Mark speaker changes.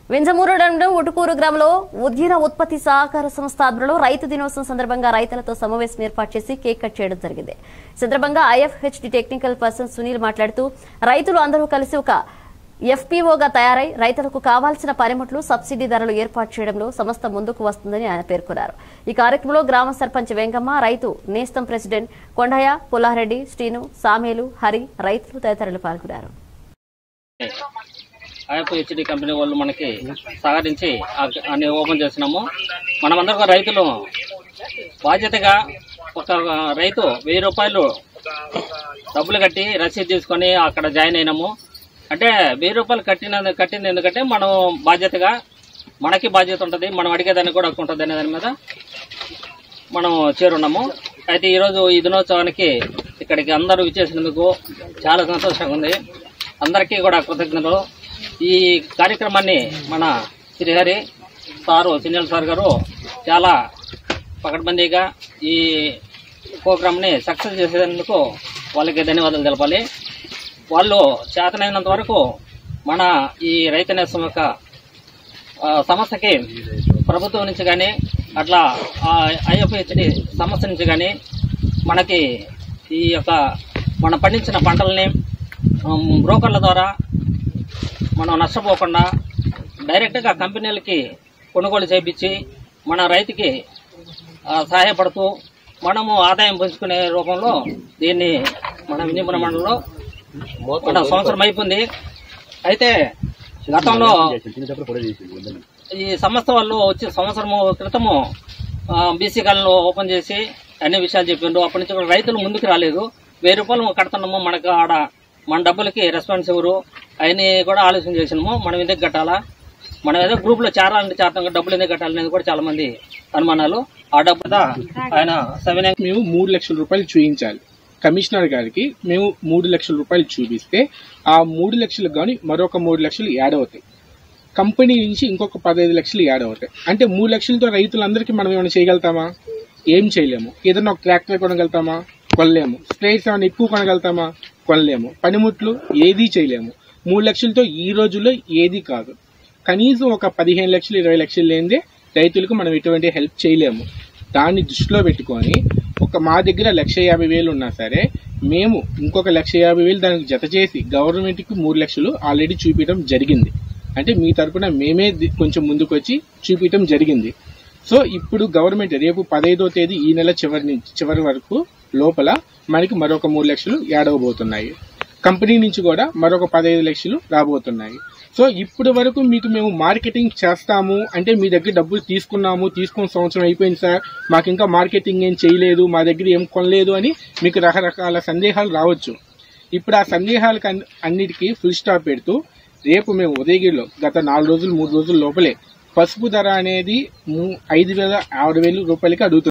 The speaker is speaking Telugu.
Speaker 1: వింజమూరుడంలో ఉటుకూరు గ్రామంలో ఉద్యాన ఉత్పత్తి సహకార సంస్థ ఆధ్వర్యంలో రైతు దినోత్సవం సందర్భంగా రైతులతో సమావేశం ఏర్పాటు చేసి కేక్ కట్ చేయడం జరిగింది ఈ సందర్భంగా ఐఎఫ్హెచ్డి టెక్నికల్ పర్సన్ సునీల్ మాట్లాడుతూ రైతులు అందరూ కలిసి ఒక ఎఫ్పీఓగా తయారై రైతులకు కావాల్సిన పనిముట్లు సబ్సిడీ ధరలు ఏర్పాటు చేయడంలో సంస్థ ముందుకు వస్తుందని ఆయన పేర్కొన్నారు ఈ కార్యక్రమంలో గ్రామ సర్పంచ్ వెంకమ్మ రైతు నేస్తం ప్రెసిడెంట్ కొండయ్య పుల్లారెడ్డి శ్రీను సామేలు హరి రైతులు తదితరులు పాల్గొన్నారు
Speaker 2: ఐఎఫ్హెచ్డి కంపెనీ వాళ్ళు మనకి సహకరించి ఆ- అన్ని ఓపెన్ చేసినాము మనమందరం ఒక రైతులు బాధ్యతగా ఒక రైతు వెయ్యి రూపాయలు డబ్బులు కట్టి రసీదు తీసుకొని అక్కడ జాయిన్ అయినాము అంటే వెయ్యి రూపాయలు కట్టిన కట్టింది ఎందుకంటే మనం బాధ్యతగా మనకి బాధ్యత ఉంటుంది మనం అడిగేదానికి కూడా హక్కు ఉంటుంది అనే దాని మీద మనం చేరున్నాము అయితే ఈరోజు ఈ దినోత్సవానికి ఇక్కడికి అందరూ విచ్చేసినందుకు చాలా సంతోషంగా ఉంది అందరికీ కూడా కృతజ్ఞతలు ఈ కార్యక్రమాన్ని మన శ్రీహరి సారు సినిల్ సార్ గారు చాలా పకడ్బందీగా ఈ ప్రోగ్రామ్ని సక్సెస్ చేసేందుకు వాళ్ళకి ధన్యవాదాలు తెలపాలి వాళ్ళు చేతనైనంత వరకు మన ఈ రైతు నేస్తం యొక్క ఆ, సంస్థకి ప్రభుత్వం నుంచి కానీ అట్లా ఐఎఫ్హెచ్డి సంస్థ నుంచి కానీ మనకి ఈ యొక్క మనం పండించిన పంటల్ని ఉమ్, బ్రోకర్ల ద్వారా మనం నష్టపోకుండా డైరెక్ట్గా కంపెనీలకి కొనుగోలు చేయించి మన రైతుకి ఆ, సహాయపడుతూ మనము ఆదాయం పెంచుకునే రూపంలో దీన్ని మన వినిపుణ మండలంలో మన సంవత్సరం అయిపోయింది అయితే గతంలో ఈ సంస్థ వాళ్ళు వచ్చి సంవత్సరం క్రితము బీసీ కాలంలో ఓపెన్ చేసి అన్ని విషయాలు చెప్పిండ్రు అప్పటి నుంచి కూడా రైతులు ముందుకు రాలేదు వెయ్యి రూపాయలు కడుతున్నాము మనకు ఆడ మన డబ్బులకి రెస్పాన్స్ ఎవరు అవన్నీ కూడా ఆలోచన చేసినాము మనం ఎందుకు కట్టాలా మనం ఏదో గ్రూప్ లో చేరాలంటే చేరతాం డబ్బులు ఎందుకు కట్టాలనేది కూడా చాలా మంది అనుమానాలు ఆ డబ్బు మీద ఆయన సవినయంగా
Speaker 3: మేము మూడు లక్షల రూపాయలు చూపించాలి కమిషనర్ గారికి మేము మూడు లక్షల రూపాయలు చూపిస్తే ఆ మూడు లక్షలకు కానీ మరొక మూడు లక్షలు యాడ్ అవుతాయి కంపెనీ నుంచి ఇంకొక పదహైదు లక్షలు యాడ్ అవుతాయి అంటే మూడు లక్షలతో రైతులందరికీ మనం ఏమైనా చేయగలుగుతామా ఏం చేయలేము ఏదైనా ఒక ట్రాక్టర్ కొనగలుగుతామా కొనలేము స్ప్రేస్ ఏమైనా ఎక్కువ కొనగలుగుతామా కొనలేము పనిముట్లు ఏదీ చేయలేము మూడు లక్షలతో ఈ రోజుల్లో ఏది కాదు కనీసం ఒక పదిహేను లక్షలు ఇరవై లక్షలు లేనిదే రైతులకు మనం ఎటువంటి హెల్ప్ చేయలేము దాన్ని దృష్టిలో పెట్టుకొని ఒక మా దగ్గర లక్ష యాభై వేలు ఉన్నా సరే మేము ఇంకొక లక్ష యాభై వేలు దానికి జత చేసి గవర్నమెంట్కి మూడు లక్షలు ఆల్రెడీ చూపించడం జరిగింది అంటే మీ తరపున మేమే ది- కొంచెం ముందుకు వచ్చి చూపించడం జరిగింది సో ఇప్పుడు గవర్నమెంట్ రేపు పదహైదో తేదీ ఈ నెల చివరి నుంచి చివరి వరకు లోపల మనకి మరొక మూడు లక్షలు యాడ్ అవబోతున్నాయి కంపెనీ నుంచి కూడా మరొక పదహైదు లక్షలు రాబోతున్నాయి సో ఇప్పుడు వరకు మీకు మేము మార్కెటింగ్ చేస్తాము అంటే మీ దగ్గర డబ్బులు తీసుకున్నాము తీసుకున్న సంవత్సరం అయిపోయింది సార్ మాకు ఇంకా మార్కెటింగ్ ఏం చేయలేదు మా దగ్గర ఏం కొనలేదు అని మీకు రకరకాల సందేహాలు రావచ్చు ఇప్పుడు ఆ సందేహాలకు అన్- అన్నిటికీ ఫుల్ స్టాప్ పెడుతూ రేపు మేము ఉదయగిరిలో గత నాలుగు రోజులు మూడు రోజుల లోపలే పసుపు ధర అనేది ము- ఐదు వేల ఆరు వేలు రూపాయలకి అడుగుతున్నాం